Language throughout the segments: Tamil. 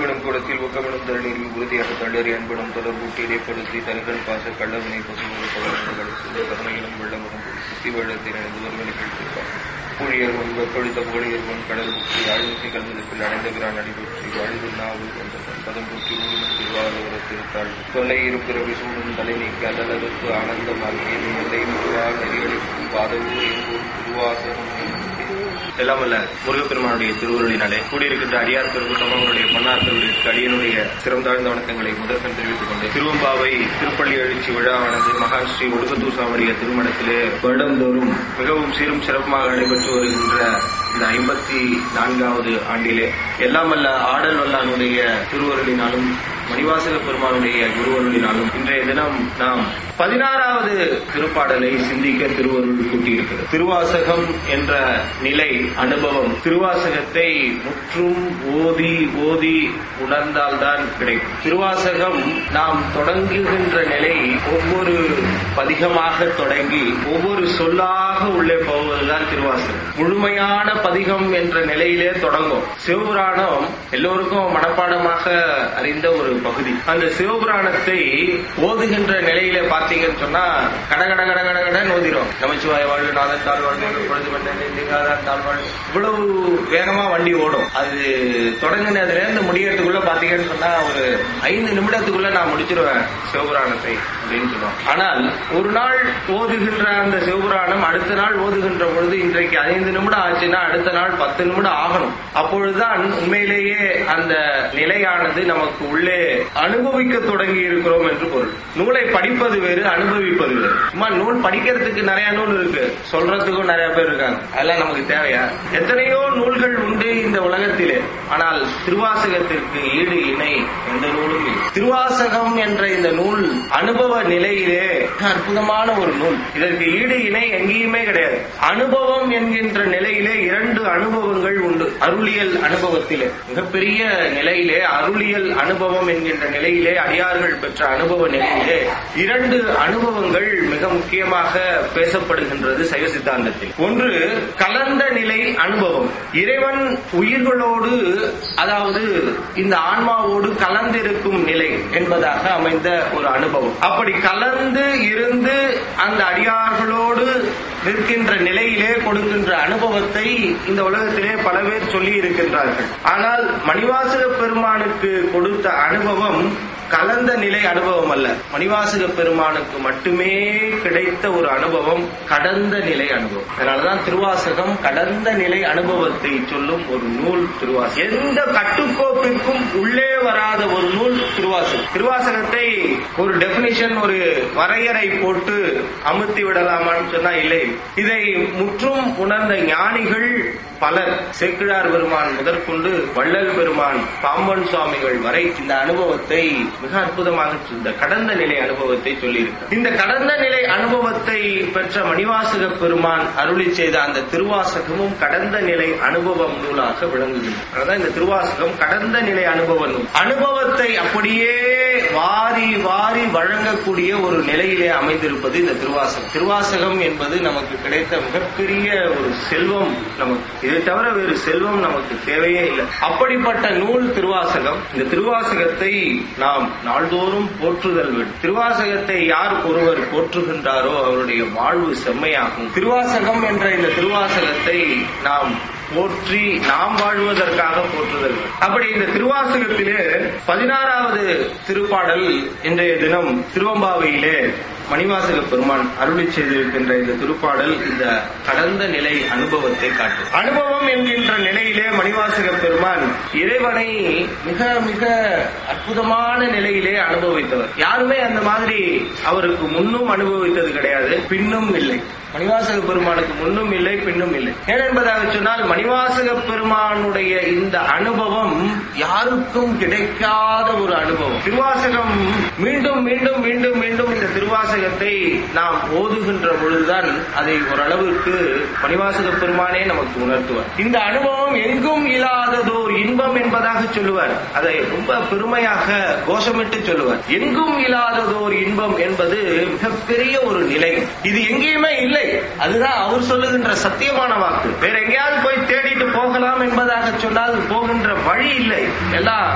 ஊக்கமிடும் கூடத்தில் ஊக்கமிடும் தருணீரில் உறுதியாக தள்ளறி அன்பனும் தொடர்பூட்டி இடைப்படுத்தி தருகன் பாச கள்ளவினை பசுமுக பகவன்களை சிந்த கருணையிலும் வெள்ளமுகம் சுத்தி வெள்ளத்தின் ஒருவர்களுக்கு ஊழியர் முன் வெப்பொழித்த புகழியர் முன் கடல் ஊற்றி ஆழ்நூற்றி கல்விதத்தில் அடைந்த பிரான் அடிபற்றி வாழ்வு நாவு என்ற பதம் பூட்டி ஊரும் திருவாரூர திருத்தாள் தொல்லை இருப்பிறவி சூடும் தலை நீக்கி அல்லலருக்கு ஆனந்தமாகிய நிலை முருவா நெறியளிக்கும் பாதவூர் எங்கூர் திருவாசகம் எல்லாம் வல்ல முருகப்பெருமானுடைய திருவுருளினாலே கூடியிருக்கின்ற அடியார் பெருக்கூட்டம் அவருடைய மன்னார்களுக்கு அடியனுடைய சிறந்தாழ்ந்த வணக்கங்களை முதற்கண் தெரிவித்துக் கொண்டு திருவம்பாவை திருப்பள்ளி எழுச்சி விழாவானது மகான் ஸ்ரீ ஒடுக்கத்தூர் சாமடைய திருமணத்திலே வருடந்தோறும் மிகவும் சீரும் சிறப்புமாக நடைபெற்று வருகின்ற இந்த ஐம்பத்தி நான்காவது ஆண்டிலே எல்லாம் வல்ல ஆடல் வல்லானுடைய திருவருளினாலும் மணிவாசக பெருமானுடைய குருவருளினாலும் இன்றைய தினம் நாம் பதினாறாவது திருப்பாடலை சிந்திக்க திருவருள் கூட்டியிருக்கிறது திருவாசகம் என்ற நிலை அனுபவம் திருவாசகத்தை முற்றும் ஓதி ஓதி உணர்ந்தால்தான் கிடைக்கும் திருவாசகம் நாம் தொடங்குகின்ற நிலை ஒவ்வொரு பதிகமாக தொடங்கி ஒவ்வொரு சொல்லாக உள்ளே போவதுதான் திருவாசகம் முழுமையான பதிகம் என்ற நிலையிலே தொடங்கும் சிவபுராணம் எல்லோருக்கும் மனப்பாடமாக அறிந்த ஒரு பகுதி அந்த சிவபுராணத்தை ஓதுகின்ற நிலையில பாத்தீங்கன்னு சொன்னா கட கட கட கட கடன்னு ஓதிரும் நமச்சிவாய வாழ்வு நாதன் தாழ் வாழ்வு பொழுது பண்ணாதான் தாழ் வாழ்வு இவ்வளவு வேகமா வண்டி ஓடும் அது தொடங்கினதுல இருந்து முடியறதுக்குள்ள பாத்தீங்கன்னு சொன்னா ஒரு ஐந்து நிமிடத்துக்குள்ள நான் முடிச்சிருவேன் சிவபுராணத்தை அப்படின்னு சொல்லுவோம் ஆனால் ஒரு நாள் ஓதுகின்ற அந்த சிவபுராணம் அடுத்த நாள் ஓதுகின்ற பொழுது இன்றைக்கு ஐந்து நிமிடம் ஆச்சுன்னா அடுத்த நாள் பத்து நிமிடம் ஆகணும் அப்பொழுதுதான் உண்மையிலேயே அந்த நிலையானது நமக்கு உள்ளே அனுபவிக்க தொடங்கி இருக்கிறோம் என்று பொருள் நூலை படிப்பது வேறு அனுபவிப்பது வேறு சும்மா நூல் படிக்கிறதுக்கு நிறைய நூல் இருக்கு சொல்றதுக்கும் நிறைய பேர் இருக்காங்க அதெல்லாம் நமக்கு தேவையா எத்தனையோ நூல்கள் உண்டு இந்த உலகத்திலே ஆனால் திருவாசகத்திற்கு ஈடு இணை எந்த நூலும் இல்லை திருவாசகம் என்ற இந்த நூல் அனுபவ நிலையிலே அற்புதமான ஒரு நூல் இதற்கு ஈடு இணை எங்கேயுமே கிடையாது அனுபவம் என்கின்ற நிலையிலே இரண்டு அனுபவங்கள் உண்டு அருளியல் அனுபவத்திலே மிகப்பெரிய நிலையிலே அருளியல் அனுபவம் என்கின்ற நிலையிலே அடியார்கள் பெற்ற அனுபவ நிலையிலே இரண்டு அனுபவங்கள் மிக முக்கியமாக பேசப்படுகின்றது சைவ சித்தாந்தத்தில் ஒன்று கலந்த நிலை அனுபவம் இறைவன் உயிர்களோடு அதாவது இந்த ஆன்மாவோடு கலந்திருக்கும் நிலை என்பதாக அமைந்த ஒரு அனுபவம் அப்படி கலந்து இருந்து அந்த அடியார்களோடு நிற்கின்ற நிலையிலே கொடுக்கின்ற அனுபவத்தை இந்த உலகத்திலே பல பேர் சொல்லி இருக்கின்றார்கள் ஆனால் மணிவாசக பெருமானுக்கு கொடுத்த அனுபவம் கலந்த நிலை அனுபவம் அல்ல மணிவாசக பெருமானுக்கு மட்டுமே கிடைத்த ஒரு அனுபவம் கடந்த நிலை அனுபவம் அதனாலதான் திருவாசகம் கடந்த நிலை அனுபவத்தை சொல்லும் ஒரு நூல் திருவாசகம் எந்த கட்டுக்கோப்பிற்கும் உள்ளே வராத ஒரு நூல் திருவாசகம் திருவாசகத்தை ஒரு டெபினிஷன் ஒரு வரையறை போட்டு அமுத்தி விடலாமான்னு சொன்னா இல்லை இதை முற்றும் உணர்ந்த ஞானிகள் பலர் சேக்கிழார் பெருமான் முதற்கொண்டு வள்ளல் பெருமான் பாம்பன் சுவாமிகள் வரை இந்த அனுபவத்தை மிக அற்புதமாக இந்த கடந்த நிலை அனுபவத்தை சொல்லியிருக்கு இந்த கடந்த நிலை அனுபவத்தை பெற்ற மணிவாசக பெருமான் அருளி செய்த அந்த திருவாசகமும் கடந்த நிலை அனுபவம் நூலாக விளங்குகிறது அதான் இந்த திருவாசகம் கடந்த நிலை அனுபவ நூல் அனுபவத்தை அப்படியே வாரி வாரி வழங்கக்கூடிய ஒரு நிலையிலே அமைந்திருப்பது இந்த திருவாசகம் திருவாசகம் என்பது நமக்கு கிடைத்த மிகப்பெரிய ஒரு செல்வம் நமக்கு இதை தவிர வேறு செல்வம் நமக்கு தேவையே இல்லை அப்படிப்பட்ட நூல் திருவாசகம் இந்த திருவாசகத்தை நாம் நாள்தோறும் போற்றுதல் வேண்டும் திருவாசகத்தை யார் ஒருவர் போற்றுகின்றாரோ அவருடைய வாழ்வு செம்மையாகும் திருவாசகம் என்ற இந்த திருவாசகத்தை நாம் போற்றி நாம் வாழ்வதற்காக போற்றுதல் அப்படி இந்த திருவாசகத்திலே பதினாறாவது திருப்பாடல் இன்றைய தினம் திருவம்பாவையிலே மணிவாசக பெருமான் அருளி செய்திருக்கின்ற இந்த திருப்பாடல் இந்த கடந்த நிலை அனுபவத்தை காட்டும் அனுபவம் என்கின்ற நிலையிலே மணிவாசக பெருமான் இறைவனை மிக மிக அற்புதமான நிலையிலே அனுபவித்தவர் யாருமே அந்த மாதிரி அவருக்கு முன்னும் அனுபவித்தது கிடையாது பின்னும் இல்லை மணிவாசக பெருமானுக்கு முன்னும் இல்லை பின்னும் இல்லை ஏனென்பதாக சொன்னால் மணிவாசக பெருமானுடைய இந்த அனுபவம் யாருக்கும் கிடைக்காத ஒரு அனுபவம் திருவாசகம் மீண்டும் மீண்டும் மீண்டும் மீண்டும் இந்த திருவாசகத்தை நாம் ஓதுகின்ற பொழுதுதான் அதை ஓரளவுக்கு மணிவாசக பெருமானே நமக்கு உணர்த்துவார் இந்த அனுபவம் எங்கும் இல்லாததோர் இன்பம் என்பதாக சொல்லுவார் அதை ரொம்ப பெருமையாக கோஷமிட்டு சொல்லுவார் எங்கும் இல்லாததோர் இன்பம் என்பது மிகப்பெரிய ஒரு நிலை இது எங்கேயுமே இல்லை அதுதான் அவர் சொல்லுகின்ற சத்தியமான வாக்கு வேற எங்கேயாவது போய் தேடிட்டு போகலாம் என்பதாக சொன்னால் போகின்ற வழி இல்லை எல்லாம்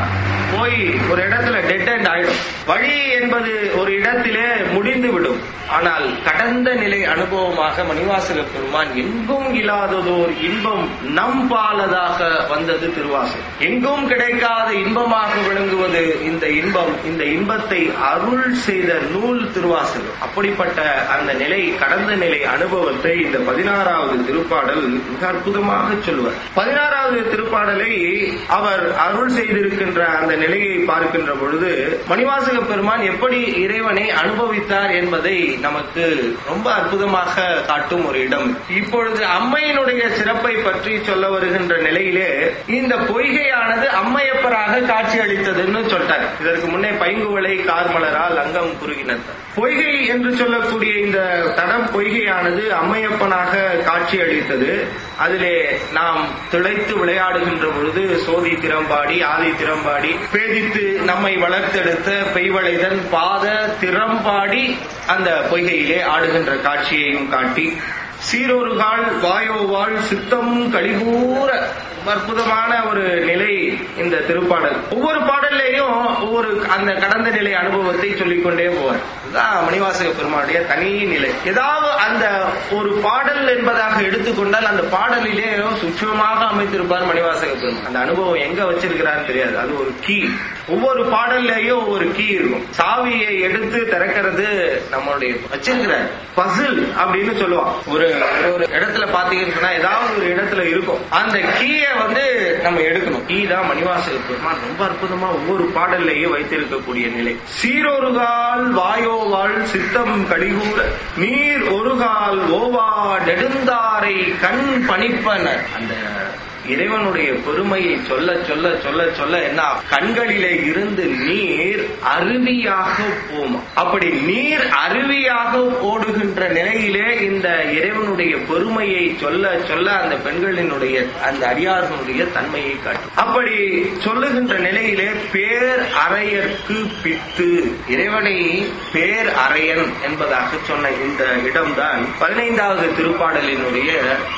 போய் ஒரு இடத்துல டெட் அண்ட் ஆயிடும் வழி என்பது ஒரு இடத்திலே முடிந்து விடும் ஆனால் கடந்த நிலை அனுபவமாக மணிவாசக பெருமான் எங்கும் இல்லாததோர் இன்பம் நம்பாலதாக வந்தது திருவாசகம் எங்கும் கிடைக்காத இன்பமாக விளங்குவது இந்த இன்பம் இந்த இன்பத்தை அருள் செய்த நூல் திருவாசகம் அப்படிப்பட்ட அந்த நிலை கடந்த நிலை அனுபவத்தை இந்த பதினாறாவது திருப்பாடல் மிக அற்புதமாக சொல்லுவார் பதினாறாவது திருப்பாடலை அவர் அருள் செய்திருக்கின்ற அந்த நிலையை பார்க்கின்ற பொழுது மணிவாசக பெருமான் எப்படி இறைவனை அனுபவித்தார் என்பதை நமக்கு ரொம்ப அற்புதமாக காட்டும் ஒரு இடம் இப்பொழுது அம்மையினுடைய சிறப்பை பற்றி சொல்ல வருகின்ற நிலையிலே இந்த பொய்கையானது அம்மையப்பராக காட்சி அளித்ததுன்னு சொல்லிட்டார் இதற்கு முன்னே பைங்குவளை கார்மலரால் அங்கம் குறுகினர் பொய்கை என்று சொல்லக்கூடிய இந்த தடம் பொய்கையானது அம்மையப்பனாக காட்சி அளித்தது அதிலே நாம் திளைத்து விளையாடுகின்ற பொழுது சோதி திறம்பாடி ஆதி திறம்பாடி பேதித்து நம்மை வளர்த்தெடுத்த பெய்வளைதன் பாத திறம்பாடி அந்த பொய்கையிலே ஆடுகின்ற காட்சியையும் காட்டி சீரொருகால் வாயோவாள் சித்தம் கழிகூற அற்புதமான ஒரு நிலை இந்த திருப்பாடல் ஒவ்வொரு பாடல்லையும் ஒவ்வொரு அந்த கடந்த நிலை அனுபவத்தை சொல்லிக்கொண்டே போவார் இதுதான் மணிவாசக பெருமானுடைய தனி நிலை ஏதாவது அந்த ஒரு பாடல் என்பதாக எடுத்துக்கொண்டால் அந்த பாடலிலே சுட்சமாக அமைத்திருப்பார் மணிவாசக பெருமான் அந்த அனுபவம் எங்க வச்சிருக்கிறான்னு தெரியாது அது ஒரு கீ ஒவ்வொரு பாடல்லையும் ஒவ்வொரு கீ இருக்கும் சாவியை எடுத்து திறக்கிறது நம்மளுடைய வச்சிருக்கிறார் பசில் அப்படின்னு சொல்லுவான் ஒரு ஒரு- ஒரு இடத்துல பாத்தீங்கன்னா ஏதாவது ஒரு இடத்துல இருக்கும் அந்த கீயை வந்து நம்ம எடுக்கணும் கீ தான் மணிவாசக பெருமான் ரொம்ப அற்புதமா ஒவ்வொரு பாடல்லையும் வைத்திருக்கக்கூடிய நிலை சீரொருகால் வாயோவாள் சித்தம் கடிகூற நீர் ஒருகால் ஓவா நெடுந்தாரை கண் பணிப்பன அந்த இறைவனுடைய பெருமையை சொல்ல சொல்ல சொல்ல சொல்ல என்ன கண்களிலே இருந்து நீர் அருவியாக போமா அப்படி நீர் அருவியாக ஓடுகின்ற நிலையிலே இந்த இறைவனுடைய பெருமையை சொல்ல சொல்ல அந்த பெண்களினுடைய அந்த அடியார்களுடைய தன்மையை காட்டும் அப்படி சொல்லுகின்ற நிலையிலே பேர் அறையற்கு பித்து இறைவனை பேர் அறையன் என்பதாக சொன்ன இந்த இடம்தான் பதினைந்தாவது திருப்பாடலினுடைய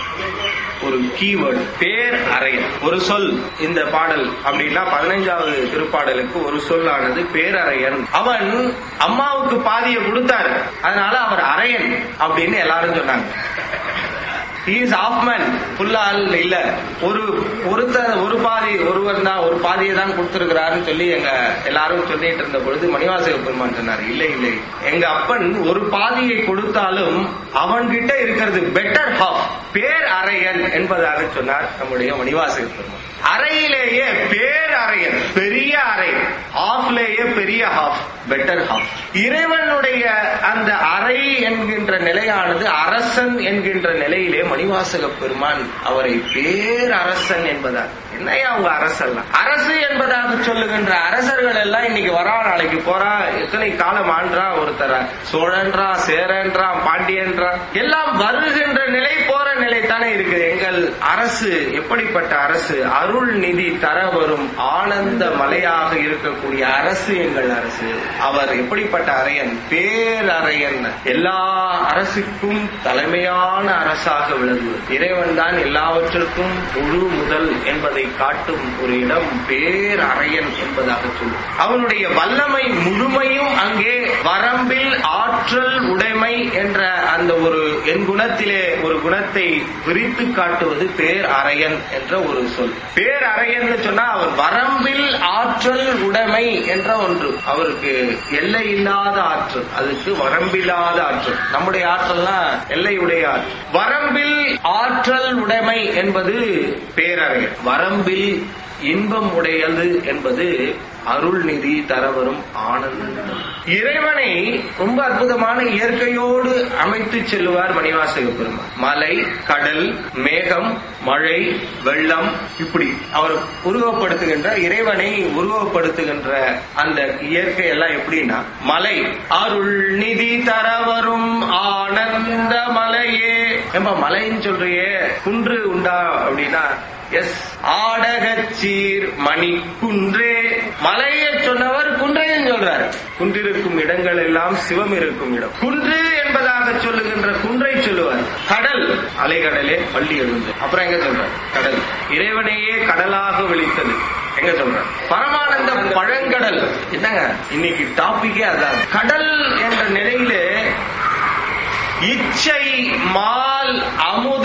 ஒரு கீவேர்டு பேர் அறையன் ஒரு சொல் இந்த பாடல் அப்படின்னா பதினைஞ்சாவது திருப்பாடலுக்கு ஒரு சொல்லானது பேரறையன் அவன் அம்மாவுக்கு பாதியை கொடுத்தாரு அதனால அவர் அறையன் அப்படின்னு எல்லாரும் சொன்னாங்க இஸ் ஆஃப் மேன் ஃபுல்லால் இல்ல ஒரு ஒருத்தர் ஒரு பாதி ஒருவர் தான் ஒரு பாதியை தான் கொடுத்திருக்கிறாருன்னு சொல்லி எங்க எல்லாரும் சொல்லிட்டு இருந்த பொழுது மணிவாசக பெருமான் சொன்னார் இல்லை இல்லை எங்க அப்பன் ஒரு பாதியை கொடுத்தாலும் அவன்கிட்ட இருக்கிறது பெட்டர் ஹாஃப் பேர் அறையன் என்பதாக சொன்னார் நம்முடைய மணிவாசக பெருமான் அறையிலேயே பேர் அறையன் பெரிய அறை ஹாஃப்லேயே பெரிய ஹாஃப் பெட்டர் ஹாஃப் இறைவனுடைய அந்த அறை என்கின்ற நிலையானது அரசன் என்கின்ற நிலையிலே மணிவாசக பெருமான் அவரை பேரரசன் என்பதார் என்னையா அவங்க அரசெல்லாம் அரசு என்பதாக சொல்லுகின்ற அரசர்கள் எல்லாம் இன்னைக்கு வரா நாளைக்கு போறா எத்தனை காலம் ஆன்றா ஒருத்தர சோழன்றா சேரன்றா பாண்டியன்றா எல்லாம் வருகின்ற நிலை போற நிலை தானே இருக்குது எங்கள் அரசு எப்படிப்பட்ட அரசு அருள் நிதி தர வரும் ஆனந்த மலையாக இருக்கக்கூடிய அரசு எங்கள் அரசு அவர் எப்படிப்பட்ட அரையன் பேரறையன் எல்லா அரசுக்கும் தலைமையான அரசாக விளங்குவது இறைவன் தான் எல்லாவற்றிற்கும் முழு முதல் என்பதை காட்டும் ஒரு இடம் பேரறையன் என்பதாக சொல்லும் அவனுடைய வல்லமை முழுமையும் அங்கே வரம்பில் ஆற்றல் உடைமை என்ற அந்த ஒரு என் குணத்திலே ஒரு குணத்தை விரித்து காட்டுவது பேர் அறையன் என்ற ஒரு சொல் பேர் அறையன்னு சொன்னா அவர் வரம்பில் ஆற்றல் உடைமை என்ற ஒன்று அவருக்கு எல்லை இல்லாத ஆற்றல் அதுக்கு வரம்பில்லாத ஆற்றல் நம்முடைய ஆற்றல்னா எல்லையுடைய ஆற்றல் வரம்பில் ஆற்றல் உடைமை என்பது பேரறையன் வரம்பில் இன்பம் உடையது என்பது அருள் நிதி தரவரும் ஆனந்தம் இறைவனை ரொம்ப அற்புதமான இயற்கையோடு அமைத்து செல்லுவார் மணிவாசக பெருமான் மலை கடல் மேகம் மழை வெள்ளம் இப்படி அவர் உருவப்படுத்துகின்ற இறைவனை உருவப்படுத்துகின்ற அந்த இயற்கை எல்லாம் எப்படின்னா மலை அருள் நிதி தரவரும் ஆனந்த மலையே ஏம்பா மலைன்னு சொல்றியே குன்று உண்டா அப்படின்னா எஸ் ஆடகச்சீர் மணி குன்றே மலையை சொன்னவர் குன்றையும் சொல்றார் குன்றிருக்கும் இடங்கள் எல்லாம் சிவம் இருக்கும் இடம் குன்று என்பதாக சொல்லுகின்ற குன்றை சொல்லுவார் கடல் அலைகடலே பள்ளி எழுந்து அப்புறம் எங்க சொல்றார் கடல் இறைவனையே கடலாக விழித்தது எங்க சொல்ற பரமானந்த பழங்கடல் என்னங்க இன்னைக்கு டாபிக்கே அதான் கடல் என்ற நிலையிலே இச்சை மால் அமுத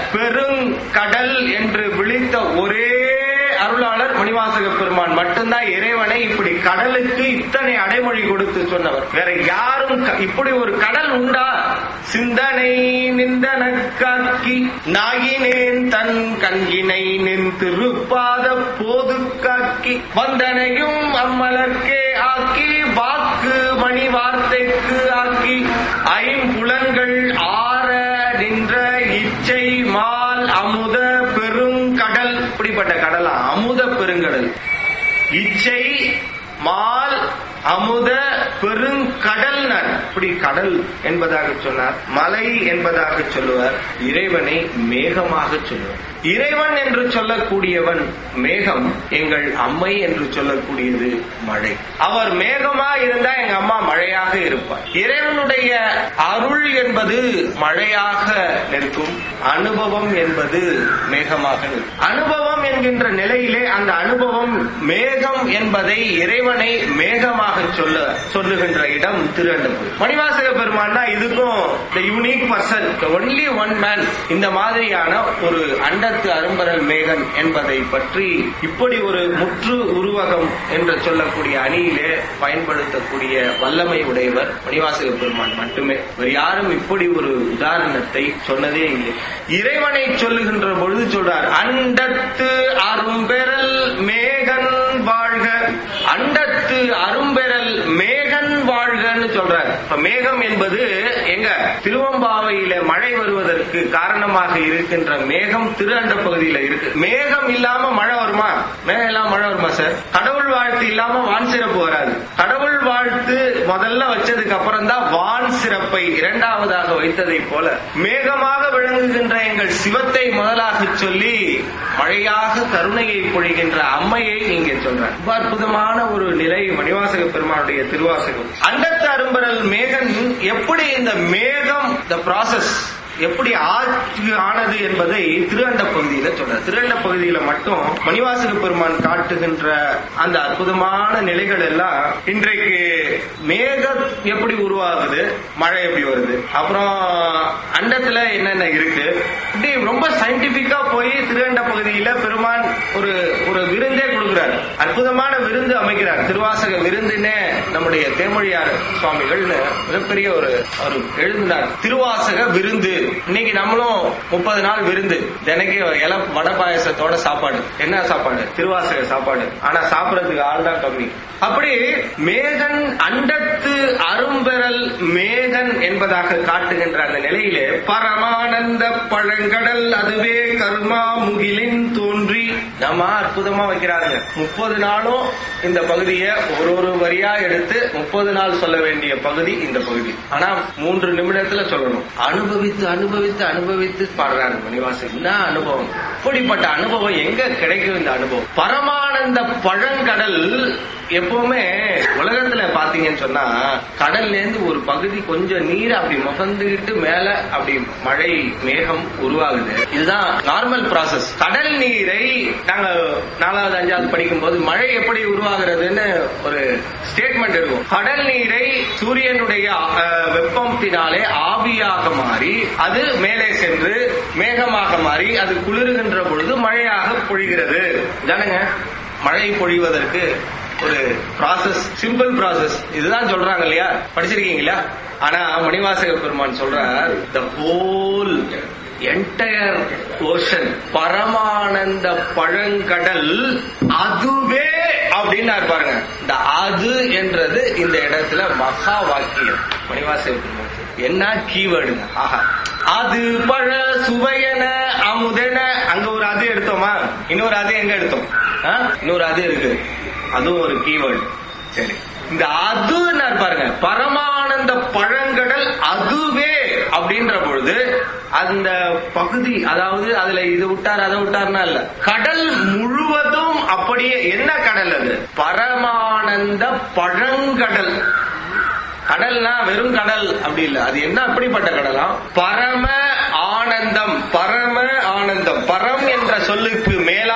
பெருங்கடல் என்று விழித்த ஒரே அருளாளர் மணிவாசக பெருமான் மட்டும்தான் இறைவனை இப்படி கடலுக்கு இத்தனை அடைமொழி கொடுத்து சொன்னவர் வேற யாரும் க- இப்படி ஒரு கடல் உண்டா சிந்தனை நிந்தனக்காக்கி நாயினேன் தன் கண்கினை நின் திருப்பாத போது காக்கி வந்தனையும் அம்மலர்க்கே ஆக்கி வாக்கு மணி வார்த்தைக்கு ஆக்கி ஐம்புலன்கள் ஆற நின்ற இச்சை மால் அமுத பெருங்கடல் இப்படிப்பட்ட கடலா அமுத பெருங்கடல் இச்சை மால் அமுத பெருங்கடல்னர் இப்படி கடல் என்பதாக சொன்னார் மலை என்பதாக சொல்லுவார் இறைவனை மேகமாக சொல்லுவார் இறைவன் என்று சொல்லக்கூடியவன் மேகம் எங்கள் அம்மை என்று சொல்லக்கூடியது மழை அவர் மேகமா இருந்தா எங்க அம்மா மழையாக இருப்பார் இறைவனுடைய அருள் என்பது மழையாக நிற்கும் அனுபவம் என்பது மேகமாக நிற்கும் அனுபவம் என்கின்ற நிலையிலே அந்த அனுபவம் மேகம் என்பதை இறைவனை மேகமாக சொல்ல சொல்லுகின்ற இடம் திருவண்ணபுரி மணிவாசக பெருமான் தான் இதுக்கும் unique person only one man இந்த மாதிரியான ஒரு அண்டத்து அரும்பரல் மேகன் என்பதை பற்றி இப்படி ஒரு முற்று உருவகம் என்று சொல்லக்கூடிய அணியிலே பயன்படுத்தக்கூடிய வல்லமை உடையவர் மணிவாசக பெருமான் மட்டுமே வேறு யாரும் இப்படி ஒரு உதாரணத்தை சொன்னதே இல்லை இறைவனை சொல்லுகின்ற பொழுது சொல்றார் அண்டத்து அரும்பெறல் மேகன் வாழ்க அண்டத்து அரும்பெறல் மேகன் வாழ்கன்னு சொல்றார் இப்ப மேகம் என்பது எங்க திருவம்பாவையில மழை வருவதற்கு காரணமாக இருக்கின்ற மேகம் திரு அண்ட பகுதியில இருக்கு மேகம் இல்லாம மழை வருமா மேகம் இல்லாம மழை வருமா சார் கடவுள் வாழ்த்து இல்லாம வான் சிறப்பு வராது கடவுள் வாழ்த்து முதல்ல வச்சதுக்கு அப்புறம் தான் வான் சிறப்பை இரண்டாவதாக வைத்ததை போல மேகமாக விளங்குகின்ற எங்கள் சிவத்தை முதலாக சொல்லி மழையாக கருணையை பொழிகின்ற அம்மையை நீங்க சொல்றார் ரொம்ப அற்புதமான ஒரு நிலை மணிவாசக பெருமானுடைய திருவாசகம் அண்டத்து அரும்பரல் மேகன் எப்படி இந்த மேகம் த ப்ராசஸ் எப்படி ஆட்சி ஆனது என்பதை திருஅண்ட பகுதியில சொல்றார் திருஅண்ட பகுதியில மட்டும் மணிவாசக பெருமான் காட்டுகின்ற அந்த அற்புதமான நிலைகள் எல்லாம் இன்றைக்கு மேகம் எப்படி உருவாகுது மழை எப்படி வருது அப்புறம் அண்டத்துல என்னென்ன இருக்கு இப்படி ரொம்ப சயின்டிபிக்கா போய் திருஅண்ட பகுதியில பெருமான் ஒரு ஒரு விருந்தே கொடுக்கிறார் அற்புதமான விருந்து அமைக்கிறார் திருவாசக விருந்துன்னே நம்முடைய தேமொழியார் சுவாமிகள் மிகப்பெரிய ஒரு அவர் எழுதினார் திருவாசக விருந்து இன்னைக்கு நம்மளும் முப்பது நாள் விருந்து தினைக்கு இல வடை பாயசத்தோட சாப்பாடு என்ன சாப்பாடு திருவாசக சாப்பாடு ஆனா சாப்பிடறதுக்கு ஆள் தான் கம்மி அப்படி மேகன் அண்டத்து அரும்பெறல் மேகன் என்பதாக காட்டுகின்ற அந்த நிலையிலே பரமானந்த பழங்கடல் அதுவே கர்மா முகிலின் தோன்றி நம்ம அற்புதமா வைக்கிறாங்க முப்பது நாளும் இந்த பகுதியை ஒரு ஒரு வரியா எடுத்து முப்பது நாள் சொல்ல வேண்டிய பகுதி இந்த பகுதி ஆனா மூன்று நிமிடத்துல சொல்லணும் அனுபவித்து அனுபவித்து அனுபவித்து பாடுறாரு மணிவாசன் என்ன அனுபவம் இப்படிப்பட்ட அனுபவம் எங்க கிடைக்கும் இந்த அனுபவம் பரமானந்த பழங்கடல் எப்பவுமே உலகத்துல பாத்தீங்கன்னு சொன்னா கடல்ல இருந்து ஒரு பகுதி கொஞ்சம் நீர் அப்படி முகந்துகிட்டு மேல அப்படி மழை மேகம் உருவாகுது இதுதான் நார்மல் ப்ராசஸ் கடல் நீரை நாங்க நாலாவது அஞ்சாவது படிக்கும் போது மழை எப்படி உருவாகிறதுன்னு ஒரு ஸ்டேட்மெண்ட் இருக்கும் கடல் நீரை சூரியனுடைய அஹ், வெப்பத்தினாலே ஆவியாக மாறி அது மேலே சென்று மேகமாக மாறி அது குளிர்கின்ற பொழுது மழையாக பொழிகிறது தானுங்க மழை பொழிவதற்கு ஒரு ப்ராசஸ் சிம்பிள் ப்ராசஸ் இதுதான் சொல்றாங்க இல்லையா படிச்சிருக்கீங்களா ஆனா மணிவாசக பெருமான் சொல்றார் த ஹோல் என்டையர் ஓஷன் பரமானந்த பழங்கடல் அதுவே அப்படின்னாரு பாருங்க இந்த அது என்றது இந்த இடத்துல மகா வாக்கியம் மணிவாசக பெருமான் என்ன கீவேர்டுங்க ஆஹா அது பழ சுவையன அமுதென அங்க ஒரு அது எடுத்தோமா இன்னொரு அது எங்க எடுத்தோம் ஆ? இன்னொரு அது இருக்கு அதுவும் ஒரு கீவேர்டு சரி இந்த அது பாருங்க பரமானந்த பழங்கடல் அதுவே அப்படின்ற பொழுது அந்த பகுதி அதாவது அதுல இது விட்டார் அதை விட்டார்னா இல்ல கடல் முழுவதும் அப்படியே என்ன கடல் அது பரமானந்த பழங்கடல் கடல்னா வெறும் கடல் அப்படி இல்ல அது என்ன அப்படிப்பட்ட கடலா பரம ஆனந்தம் பரம ஆனந்தம் பரம் என்ற சொல்லுக்கு மேலான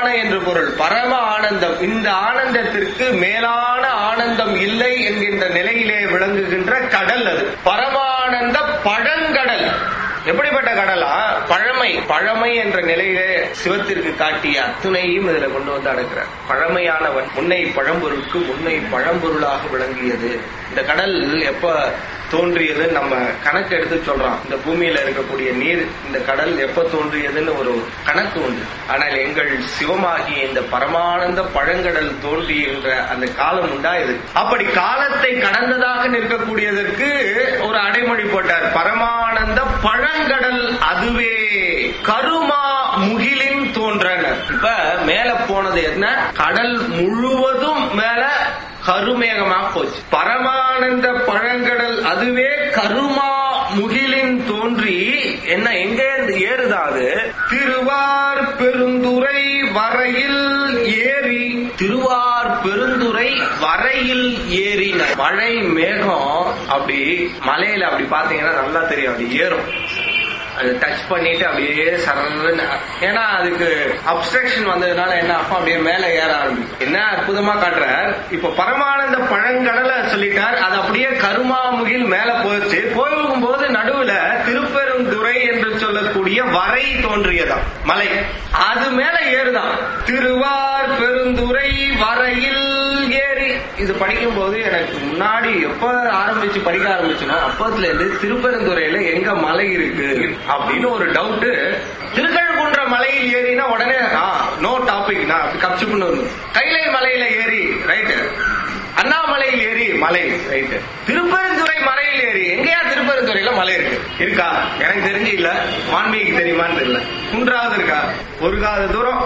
என்று பொருள் பரம ஆனந்தம் இந்த ஆனந்தத்திற்கு மேலான ஆனந்தம் இல்லை என்கின்ற நிலையிலே விளங்குகின்ற கடல் அது பரமானந்த பழங்கடல் எப்படிப்பட்ட கடலா பழமை பழமை என்ற நிலையிலே சிவத்திற்கு காட்டிய அத்துணையும் இதுல கொண்டு வந்து அடக்கிறார் பழமையானவன் முன்னை பழம்பொருளுக்கு முன்னை பழம்பொருளாக விளங்கியது இந்த கடல் எப்ப தோன்றியது நம்ம கணக்கு எடுத்து சொல்றோம் இந்த பூமியில இருக்கக்கூடிய நீர் இந்த கடல் எப்ப தோன்றியதுன்னு ஒரு கணக்கு உண்டு ஆனால் எங்கள் சிவமாகிய இந்த பரமானந்த பழங்கடல் தோன்றியிருந்த அந்த காலம் உண்டாயது அப்படி காலத்தை கடந்ததாக நிற்கக்கூடியதற்கு ஒரு அடைமொழி போட்டார் பரமானந்த பழங்கடல் அதுவே கருமா முகிலின் தோன்றனர் இப்ப மேல போனது என்ன கடல் முழுவதும் மேல கருமேகமா போச்சு பரமானந்த பழங்கடல் அதுவே கருமா முகிலின் தோன்றி என்ன எங்க இருந்து ஏறுதா அது திருவார் பெருந்துறை வரையில் ஏறி திருவார் பெருந்துறை வரையில் ஏறி மழை மேகம் அப்படி மலையில அப்படி பாத்தீங்கன்னா நல்லா தெரியும் அப்படி ஏறும் அது டச் பண்ணிட்டு அப்படியே சரன்னு ஏன்னா அதுக்கு அப்ஸ்ட்ரக்ஷன் வந்ததுனால என்ன ஆகும் அப்படியே மேல ஏற ஆரம்பிக்கும் என்ன அற்புதமா காட்டுறார் இப்ப பரமானந்த பழங்கடலை சொல்லிட்டார் அது அப்படியே கருமாமுகில் மேல போயிடுச்சு போகும்போது நடுவுல திருப்பெருந்துறை என்று சொல்லக்கூடிய வரை தோன்றியதாம் மலை அது மேல ஏறுதான் திருவார் பெருந்துறை வரையில் ஏறி இது படிக்கும் போது எனக்கு முன்னாடி எப்ப ஆரம்பிச்சு படிக்க ஆரம்பிச்சுனோ அப்பத்துல இருந்து திருப்பெருந்துறையில எங்க மலை இருக்கு அப்படின்னு ஒரு டவுட் திருக்கழுக்குன்ற மலையில் ஏறினா உடனே நோ டாபிக் நான் கப்சுக்குன்னு வரணும். கைலை மலையில ஏறி ரைட்டு அண்ணாமலையில் ஏறி மலை ரைட்டு திருப்பெருந்துறை மலையில் ஏறி எங்கேயா திருப்பெருந்துறையில மலை இருக்கு இருக்கா எனக்கு தெரிஞ்சு இல்ல வான்மீகி தெரியுமான்னு தெரியல குன்றாவது இருக்கா ஒரு காத தூரம்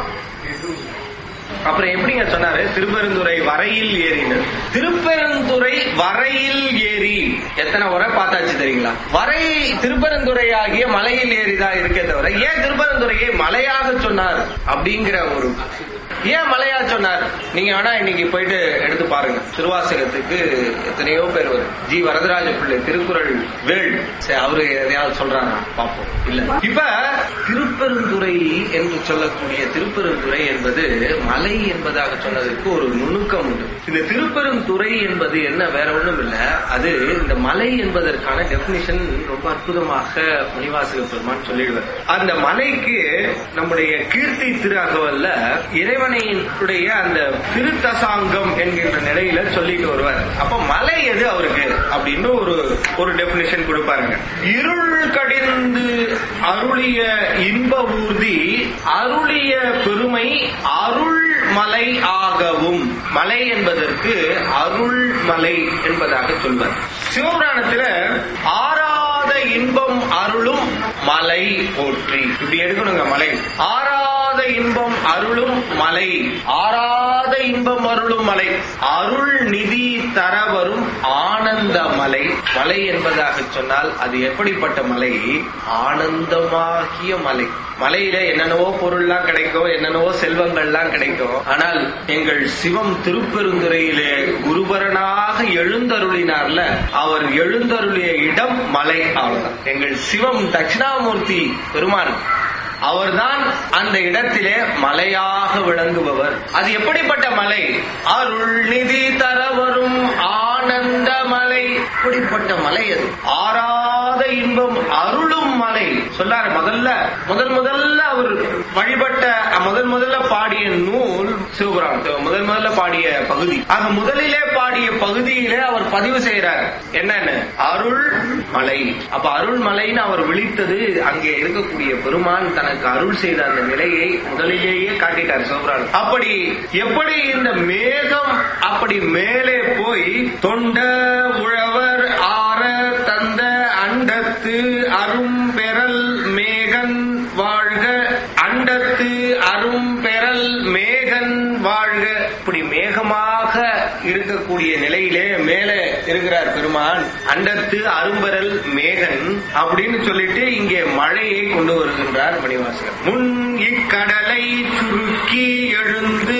அப்புறம் எப்படிங்க சொன்னாரு திருப்பெருந்துறை வரையில் ஏறின்னு திருப்பெருந்துறை வரையில் ஏறி எத்தனை முறை பார்த்தாச்சு தெரியுங்களா வரை திருப்பெருந்துறை ஆகிய மலையில் ஏறிதான் இருக்கே தவிர ஏன் திருப்பெருந்துறையை மலையாக சொன்னார் அப்படிங்கிற ஒரு ஏன் மலையா சொன்னார் நீங்க வேணா இன்னைக்கு போயிட்டு எடுத்து பாருங்க திருவாசகத்துக்கு எத்தனையோ பேர் வரும் ஜி வரதராஜ பிள்ளை திருக்குறள் வேள் சரி அவரு எதையாவது சொல்றாங்க பார்ப்போம் இல்ல இப்ப திருப்பெருந்துறை என்று சொல்லக்கூடிய திருப்பெருந்துறை என்பது மலை என்பதாக சொன்னதற்கு ஒரு நுணுக்கம் உண்டு இந்த திருப்பெருந்துறை என்பது என்ன வேற ஒண்ணும் இல்ல அது இந்த மலை என்பதற்கான டெபினிஷன் ரொம்ப அற்புதமாக மணிவாசக பெருமான் சொல்லிடுவார் அந்த மலைக்கு நம்முடைய கீர்த்தி திரு அகவல்ல இறைவனையுடைய அந்த திருத்தசாங்கம் என்கின்ற நிலையில சொல்லிட்டு வருவார் அப்ப மலை எது அவருக்கு அப்படின்னு ஒரு ஒரு டெபினிஷன் கொடுப்பாருங்க இருள் கடிந்து அருளிய இன்ப ஊர்தி அருளிய பெருமை அருள் மலை ஆகவும் மலை என்பதற்கு அருள் மலை என்பதாக சொல்வார் சிவபுராணத்துல ஆறாத இன்பம் அருளும் மலை போற்றி இப்படி எடுக்கணுங்க மலை ஆறாத இன்பம் அருளும் மலை ஆறாத இன்பம் அருளும் மலை அருள் நிதி தர வரும் ஆனந்த மலை மலை என்பதாக சொன்னால் அது எப்படிப்பட்ட மலை ஆனந்தமாகிய மலை மலையில என்னென்னவோ பொருள்லாம் கிடைக்கும் என்னென்னவோ செல்வங்கள்லாம் கிடைக்கும் ஆனால் எங்கள் சிவம் திருப்பெருந்துறையிலே குருபரனாக எழுந்தருளினார்ல அவர் எழுந்தருளிய இடம் மலை அவ்வளவுதான் எங்கள் சிவம் தட்சிணாமூர்த்தி பெருமான் அவர்தான் அந்த இடத்திலே மலையாக விளங்குபவர் அது எப்படிப்பட்ட மலை அருள் நிதி தர வரும் ஆனந்த மலை இப்படிப்பட்ட மலை அது ஆறாத இன்பம் அருளும் மலை சொல்லாரு முதல்ல முதல் முதல்ல அவர் வழிபட்ட முதல் முதல்ல பாடிய நூல் சிவபுராணம் முதல் முதல்ல பாடிய பகுதி ஆக முதலிலே பாடிய பகுதியிலே அவர் பதிவு செய்யறார் என்னன்னு அருள் மலை அப்ப அருள் மலைன்னு அவர் விழித்தது அங்கே இருக்கக்கூடிய பெருமான் தனக்கு அருள் செய்த அந்த நிலையை முதலிலேயே காட்டிட்டார் சிவபுராணம் அப்படி எப்படி இந்த மேகம் அப்படி மேலே போய் தொண்ட உழவர் ஆற தந்த அண்டத்து அரும் பெறல் மேகன் வாழ்க அண்டத்து அரும் பெறல் மேகன் வாழ்க இப்படி மேகமாக இருக்கக்கூடிய நிலையிலே மேலே இருக்கிறார் பெருமான் அண்டத்து அரும்பெறல் மேகன் அப்படின்னு சொல்லிட்டு இங்கே மழையை கொண்டு வருகின்றார் மணிவாசகர் முன் இக்கடலை சுருக்கி எழுந்து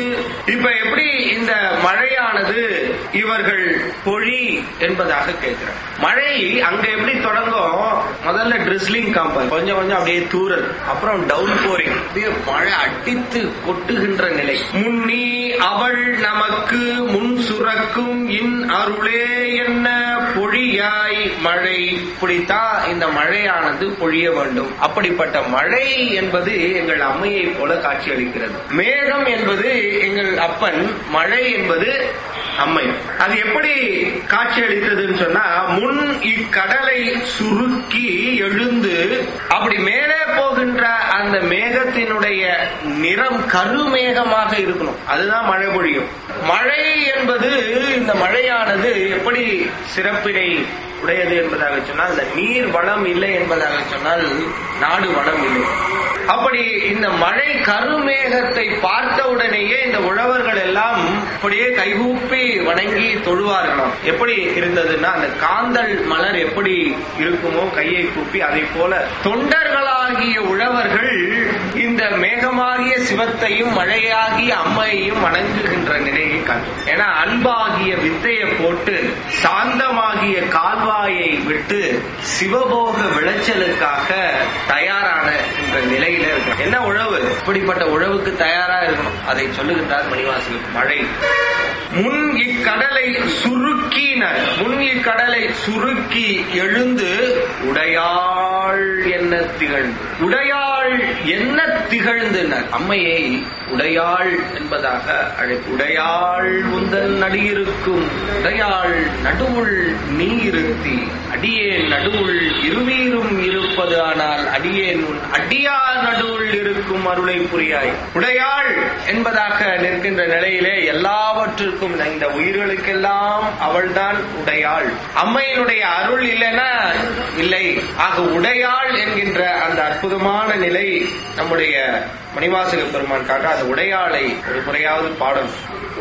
இப்ப எப்படி இந்த மழையானது இவர்கள் பொழி என்பதாக கேட்கிறார் மழை அங்க எப்படி தொடங்கும் முதல்ல ட்ரிஸ்லிங் காம்பன் கொஞ்சம் கொஞ்சம் அப்படியே தூரல் அப்புறம் டவுன் போரிங் அப்படியே மழை அடித்து கொட்டுகின்ற நிலை முன்னி அவள் நமக்கு முன் சுரக்கும் இன் அருளே என்ன பொழியாய் மழை இப்படித்தான் இந்த மழையானது பொழிய வேண்டும் அப்படிப்பட்ட மழை என்பது எங்கள் அம்மையை போல காட்சியளிக்கிறது மேகம் என்பது எங்கள் அப்பன் மழை என்பது அம்மை அது எப்படி காட்சியளித்ததுன்னு சொன்னா முன் இக்கடலை சுருக்கி எழுந்து அப்படி மேலே போகின்ற அந்த மேகத்தினுடைய நிறம் கருமேகமாக இருக்கணும் அதுதான் மழை பொழியும் மழை என்பது இந்த மழையானது எப்படி சிறப்பினை உடையது என்பதாக சொன்னால் அந்த நீர் வளம் இல்லை என்பதாக சொன்னால் நாடு வளம் இல்லை அப்படி இந்த மழை கருமேகத்தை பார்த்தவுடனேயே இந்த உழவர்கள் எல்லாம் அப்படியே கைகூப்பி வணங்கி தொழுவார்களாம் எப்படி இருந்ததுன்னா அந்த காந்தல் மலர் எப்படி இருக்குமோ கையை கூப்பி அதை போல தொண்டர்களாகிய உழவர்கள் இந்த மேகமாகிய சிவத்தையும் மழையாகிய அம்மையையும் வணங்குகின்ற நிலையை காட்டும் ஏன்னா அன்பாகிய வித்தையை போட்டு சாந்தமாகிய கால்வாயை விட்டு சிவபோக விளைச்சலுக்காக தயாரான இந்த நிலையில இருக்கு என்ன உழவு இப்படிப்பட்ட உழவுக்கு தயாரா இருக்கணும் அதை சொல்லுகின்றார் மணிவாசகர் மழை முன் இக்கடலை சுருக்கினர் முன் இக்கடலை சுருக்கி எழுந்து உடையாள் என்ன திகழ்ந்து உடையாள் என்ன திகழ்ந்தனர் அம்மையை உடையாள் என்பதாக அழை உடையாள் உந்தன் நடியிருக்கும் உடையாள் நடுவுள் நீ இருத்தி அடியேன் நடுவுள் இருவீரும் இருப்பது ஆனால் அடியேன் உன் அடியார் நடுவுள் இருக்கும் அருளை புரியாய் உடையாள் என்பதாக நிற்கின்ற நிலையிலே எல்லாவற்றிற்கும் இந்த உயிர்களுக்கெல்லாம் அவள்தான் உடையாள் அம்மையினுடைய அருள் இல்லைன்னா இல்லை ஆக உடையாள் என்கின்ற அந்த அற்புதமான நிலை நம்முடைய மணிவாசக பெருமான் காட்ட அந்த உடையாளை ஒரு முறையாவது பாடணும்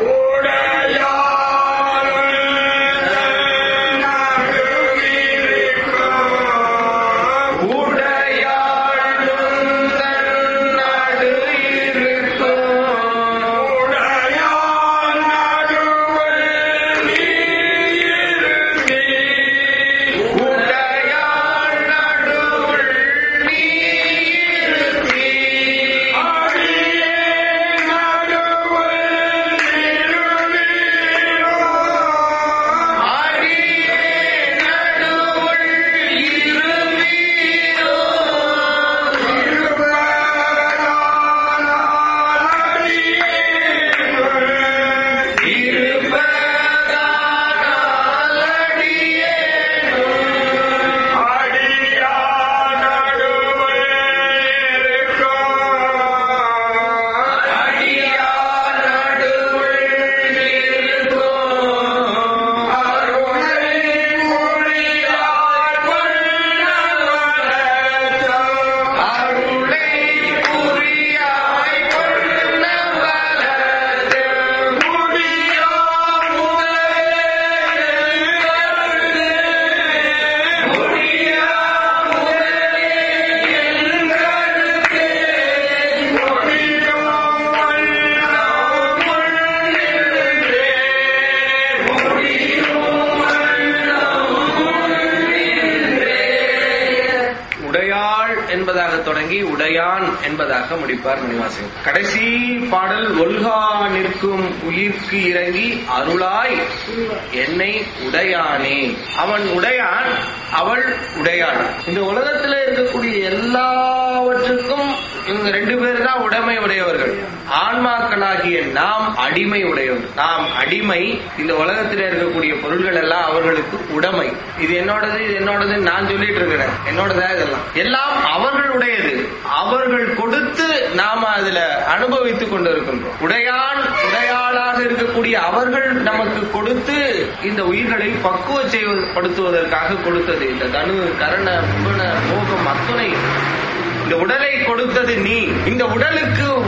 உடையாள் என்பதாக தொடங்கி உடையான் என்பதாக முடிப்பார் மணிவாசகர் கடைசி பாடல் ஒல்கா நிற்கும் உயிர்க்கு இறங்கி அருளாய் என்னை உடையானே அவன் உடையான் அவள் உடையாள் இந்த உலகத்தில் இருக்கக்கூடிய எல்லாவற்றுக்கும் இவங்க ரெண்டு பேர் தான் உடைமை உடையவர்கள் ஆன்மாக்களாகிய நாம் அடிமை உடையவர் நாம் அடிமை இந்த உலகத்தில் இருக்கக்கூடிய பொருள்கள் எல்லாம் அவர்களுக்கு உடைமை இது என்னோடது இது என்னோடது நான் சொல்லிட்டு இருக்கிறேன் என்னோடதா இதெல்லாம் எல்லாம் அவர்களுடையது அவர்கள் கொடுத்து நாம அதுல அனுபவித்துக் கொண்டு இருக்கின்றோம் உடையான் உடையாளாக இருக்கக்கூடிய அவர்கள் நமக்கு கொடுத்து இந்த உயிர்களை பக்குவ செய்வப்படுத்துவதற்காக கொடுத்தது இந்த தனு கரண புவன போகம் அத்துணை இந்த உடலை கொடுத்தது நீ இந்த உடலுக்கு உடைமை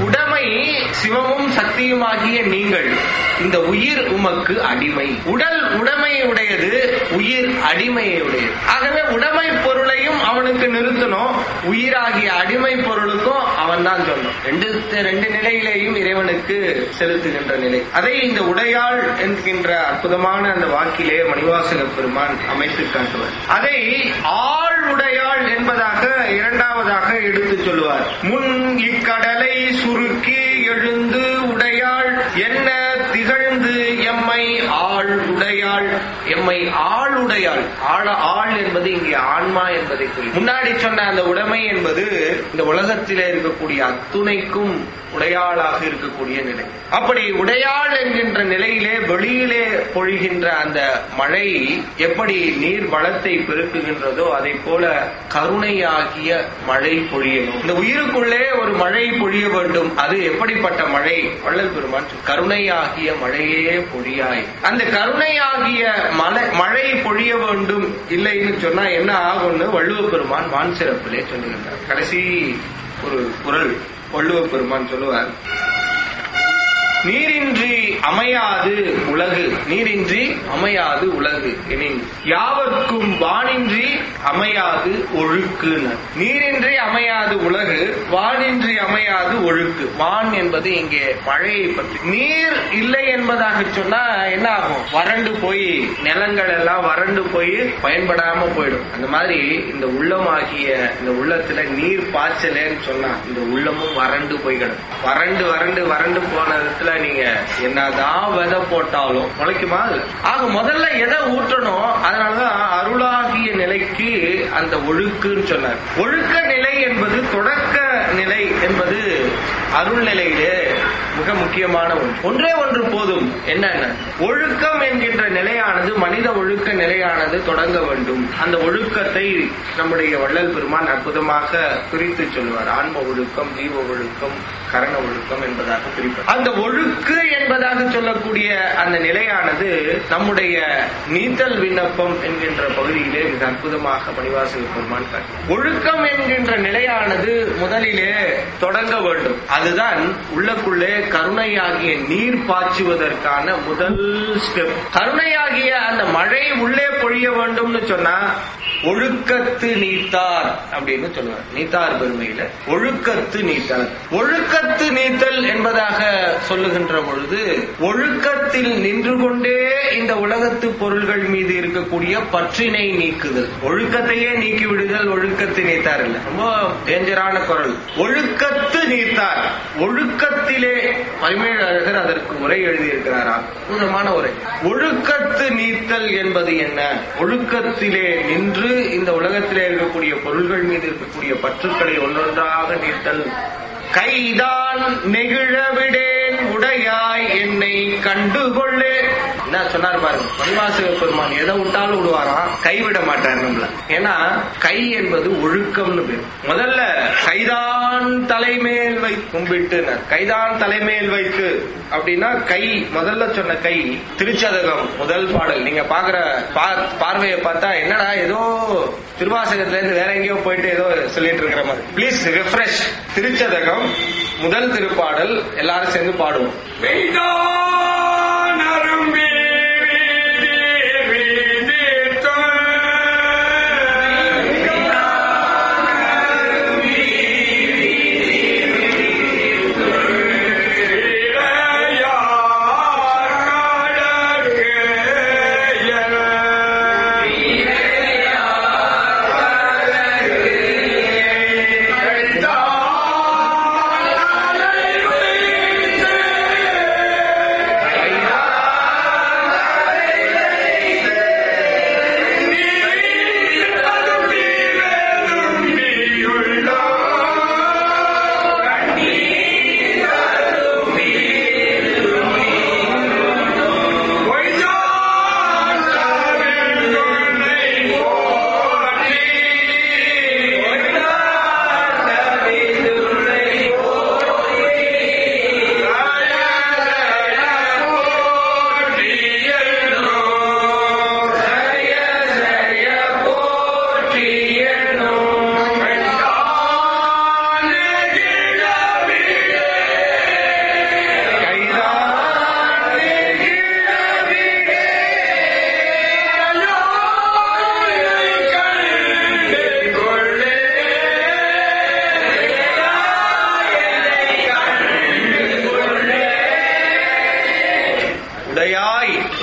உடைமை சிவமும் சக்தியுமாகிய நீங்கள் இந்த உயிர் உமக்கு அடிமை உடல் உடைமை உடையது உயிர் அடிமையை உடையது ஆகவே உடைமை பொருளையும் அவனுக்கு நிறுத்தணும் உயிராகிய அடிமை பொருளுக்கும் அவன் தான் சொல்லணும் ரெண்டு ரெண்டு நிலையிலேயும் இறைவனுக்கு செலுத்துகின்ற நிலை அதை இந்த உடையாள் என்கின்ற அற்புதமான அந்த வாக்கிலே மணிவாசக பெருமான் அமைத்து காட்டுவார் அதை ஆள் உடையாள் என்பதாக இரண்டாவதாக எடுத்து சொல்லுவார் முன் இக்கடலை சுருக்கி எழுந்து உடையாள் என்ன திகழ்ந்து எம்மை ஆள் உடையாள் எம்மை ஆள் உடையாள் ஆள ஆள் என்பது இங்கே ஆன்மா என்பதை குறி முன்னாடி சொன்ன அந்த உடைமை என்பது இந்த உலகத்திலே இருக்கக்கூடிய அத்துணைக்கும் உடையாளாக இருக்கக்கூடிய நிலை அப்படி உடையாள் என்கின்ற நிலையிலே வெளியிலே பொழிகின்ற அந்த மழை எப்படி நீர் வளத்தை பெருக்குகின்றதோ அதை போல கருணையாகிய மழை பொழியணும் இந்த உயிருக்குள்ளே ஒரு மழை பொழிய வேண்டும் அது எப்படிப்பட்ட மழை வள்ளல் பெருமான் சொல்~ கருணையாகிய மழையே பொழியாய் அந்த கருணையாகிய மலை மழை பொழிய வேண்டும் இல்லைன்னு சொன்னா என்ன ஆகும்னு வள்ளுவ பெருமான் வான் சிறப்பிலே சொல்லுகின்றார் கடைசி ஒரு குரல் வள்ளுவ பெருமான் சொல்லுவார் நீரின்றி அமையாது உலகு நீரின்றி அமையாது உலகு எனின் யாவர்க்கும் வானின்றி அமையாது ஒழுக்கு நீரின்றி அமையாது உலகு வானின்றி அமையாது ஒழுக்கு வான் என்பது இங்கே மழையை பற்றி நீர் இல்லை என்பதாக சொன்னா என்ன ஆகும் வறண்டு போய் நிலங்கள் எல்லாம் வறண்டு போய் பயன்படாம போயிடும் அந்த மாதிரி இந்த உள்ளமாகிய இந்த உள்ளத்துல நீர் பாய்ச்சலேன்னு சொன்னா இந்த உள்ளமும் வறண்டு போய் கிடக்கும் வறண்டு வறண்டு வறண்டு போன இடத்துல நீங்க என்னதான் விதை போட்டாலும் முளைக்குமா அது? ஆக முதல்ல எதை ஊற்றணும் அதனாலதான் அருளாகிய நிலைக்கு அந்த ஒழுக்குன்னு சொன்னார் ஒழுக்க நிலை என்பது தொடக்க நிலை என்பது அருள் நிலையிலே மிக முக்கியமான ஒன்று ஒன்றே ஒன்று போதும் என்னென்ன ஒழுக்கம் என்கின்ற நிலையானது மனித ஒழுக்க நிலையானது தொடங்க வேண்டும் அந்த ஒழுக்கத்தை நம்முடைய வள்ளல் பெருமான் அற்புதமாக பிரித்து சொல்வார் ஆன்ம ஒழுக்கம் ஜீவ ஒழுக்கம் கரண ஒழுக்கம் என்பதாக பிரிப்பார் அந்த ஒழுக்கு என்பதாக சொல்லக்கூடிய அந்த நிலையானது நம்முடைய நீத்தல் விண்ணப்பம் என்கின்ற பகுதியிலே மிக அற்புதமாக மணிவாசக பெருமான் காட்டுகிறார். ஒழுக்கம் என்கின்ற நிலையானது முதலிலே தொடங்க வேண்டும் அதுதான் உள்ளக்குள்ளே கருணையாகிய நீர் பாய்ச்சுவதற்கான முதல் ஸ்டெப் கருணையாகிய அந்த மழை உள்ளே பொழிய வேண்டும்னு சொன்னா ஒழுக்கத்து நீத்தார் அப்படின்னு சொல்லுவார் நீத்தார் பெருமையில ஒழுக்கத்து நீத்தார் ஒழுக்கத்து நீத்தல் என்பதாக சொல்லுகின்ற பொழுது ஒழுக்கத்தில் நின்று கொண்டே இந்த உலகத்து பொருள்கள் மீது இருக்கக்கூடிய பற்றினை நீக்குதல் ஒழுக்கத்தையே நீக்கி விடுதல் ஒழுக்கத்து நீத்தார் இல்ல ரொம்ப டேஞ்சரான குரல் ஒழுக்கத்து நீத்தார் ஒழுக்கத்திலே பரிமேழழகர் அதற்கு உரை எழுதியிருக்கிறார் அற்புதமான உரை ஒழுக்கத்து நீத்தல் என்பது என்ன ஒழுக்கத்திலே நின்று இந்த உலகத்திலே இருக்கக்கூடிய பொருள்கள் மீது இருக்கக்கூடிய பற்றுக்களை ஒன்றொன்றாக நீத்தல் கைதான் நெகிழவிடேன் உடையாய் என்னை கண்டுகொள்ளே என்ன சொன்னார் பாருங்க மணிவாசக பெருமான் எதை விட்டாலும் விடுவாராம் கைவிட மாட்டார் நம்மள ஏன்னா கை என்பது ஒழுக்கம்னு பேர் முதல்ல கைதான் தலைமேல் வை கும்பிட்டு கைதான் தலைமேல் வைத்து அப்படின்னா கை முதல்ல சொன்ன கை திருச்சதகம் முதல் பாடல் நீங்க பாக்குற பா- பார்வையை பார்த்தா என்னடா ஏதோ திருவாசகத்துல இருந்து வேற எங்கேயோ போயிட்டு ஏதோ சொல்லிட்டு இருக்கிற மாதிரி ப்ளீஸ் ரிஃப்ரெஷ் திருச்சதகம் முதல் திருப்பாடல் எல்லாரும் சேர்ந்து பாடுவோம் மெய்தான் அரும்பி வீதி வீதித்த இறையார் கடற்கு என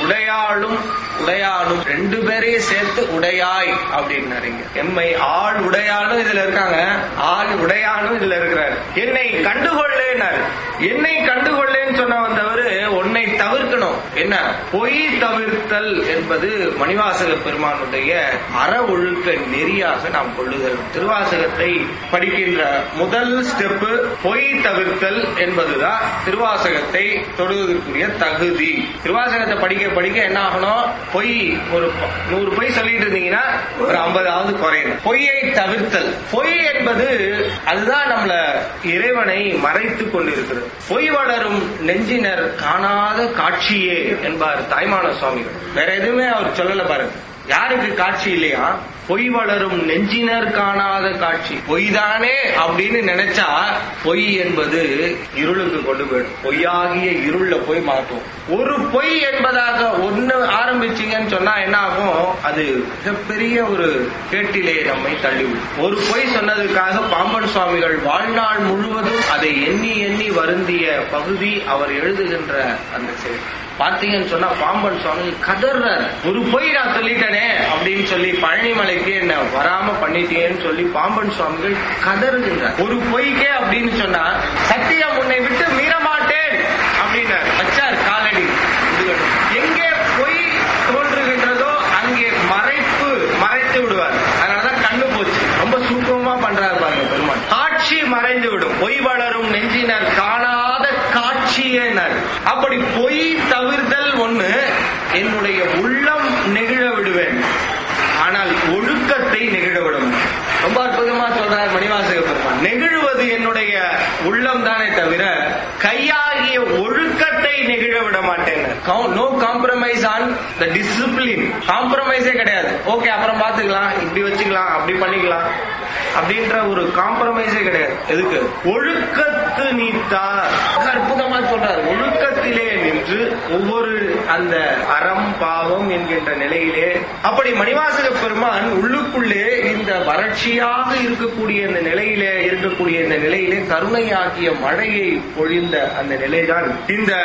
உடையாளும் உடையாளும் ரெண்டு பேரையும் சேர்த்து உடையாய் அப்படின்னாருங்க எம்மை ஆள் உடையாளும் இதுல இருக்காங்க ஆள் உடையாளும் இதுல இருக்கிறார் என்னை கண்டுகொள்ளேனாரு என்னை கண்டுகொள்ளேன்னு சொன்ன வந்தவர் உன்னை தவிர்க்கணும் என்ன பொய் தவிர்த்தல் என்பது மணிவாசக பெருமானுடைய அற ஒழுக்க நெறியாக நாம் கொள்ளுதல் திருவாசகத்தை படிக்கின்ற முதல் ஸ்டெப் பொய் தவிர்த்தல் என்பதுதான் திருவாசகத்தை தொடுவதற்குரிய தகுதி திருவாசகத்தை படிக்க படிக்க என்ன ஆகணும் பொய் ஒரு ப- நூறு பொய் சொல்லிட்டு இருந்தீங்கன்னா ஒரு ஐம்பதாவது குறையும் பொய்யை தவிர்த்தல் பொய் என்பது அதுதான் நம்மள இறைவனை மறைத்து கொண்டிருக்கிறது பொய் வளரும் நெஞ்சினர் காணாத காட்சியே என்பார் தாய்மான சுவாமிகள் வேற எதுவுமே அவர் சொல்லல பாருங்க யாருக்கு காட்சி இல்லையா பொய் வளரும் நெஞ்சினர் காணாத காட்சி பொய் தானே அப்படின்னு நினைச்சா பொய் என்பது இருளுக்கு கொண்டு போயிடும் பொய்யாகிய இருள்ல போய் மாட்டும் ஒரு பொய் என்பதாக ஒண்ணு ஆரம்பிச்சீங்கன்னு சொன்னா என்ன ஆகும் அது மிகப்பெரிய ஒரு கேட்டிலே நம்மை தள்ளிவிடும் ஒரு பொய் சொன்னதுக்காக பாம்பன் சுவாமிகள் வாழ்நாள் முழுவதும் அதை எண்ணி எண்ணி வருந்திய பகுதி அவர் எழுதுகின்ற அந்த செயல் பாத்தீங்கன்னு சொன்னா பாம்பன் சுவாமி கதறாரு ஒரு பொய் நான் சொல்லிட்டேனே அப்படின்னு சொல்லி பழனிமலைக்கு என்ன வராம பண்ணிட்டேன்னு சொல்லி பாம்பன் சுவாமிகள் கதறுகின்றார் ஒரு பொய்க்கே அப்படின்னு சொன்னா சத்தியம் உன்னை விட்டு மீற மாட்டேன் அப்படின்னார் வச்சார் காலடி முதுகட்டும். எங்கே பொய் தோன்றுகின்றதோ அங்கே மறைப்பு மறைத்து விடுவார் அதனாலதான் கண்ணு போச்சு ரொம்ப சூக்கமா பண்றாரு பாருங்க பெருமாள் காட்சி மறைந்து விடும் பொய் வளரும் நெஞ்சினர் காணாத காட்சியினர் அப்படி பொய் தவிர்தல் ஒண்ணு என்னுடைய உள்ளம் நெகிழ விடுவேன் ஆனால் ஒழுக்கத்தை நெகிழ விட மாட்டேன். ரொம்ப அற்புதமா சொல்றார் மணிவாசக பெருமான் நெகிழுவது என்னுடைய உள்ளம் தானே தவிர கையாகிய ஒழுக்கத்தை நெகிழ விட மாட்டேன் no compromise on the discipline காம்ப்ரமைஸே கிடையாது ஓகே அப்புறம் பாத்துக்கலாம் இப்படி வச்சுக்கலாம் அப்படி பண்ணிக்கலாம் அப்படின்ற ஒரு காம்ப்ரமைஸே கிடையாது எதுக்கு ஒழுக்கத்து நீத்தார் அற்புதமா சொல்றார் ஒழுக்கத்திலே நின்று ஒவ்வொரு அந்த அறம் பாவம் என்கின்ற நிலையிலே அப்படி மணிவாசக பெருமான் உள்ளுக்குள்ளே இந்த வறட்சியாக இருக்கக்கூடிய இந்த நிலையிலே இருக்கக்கூடிய இந்த நிலையிலே கருணையாகிய மழையை பொழிந்த அந்த நிலைதான் இந்த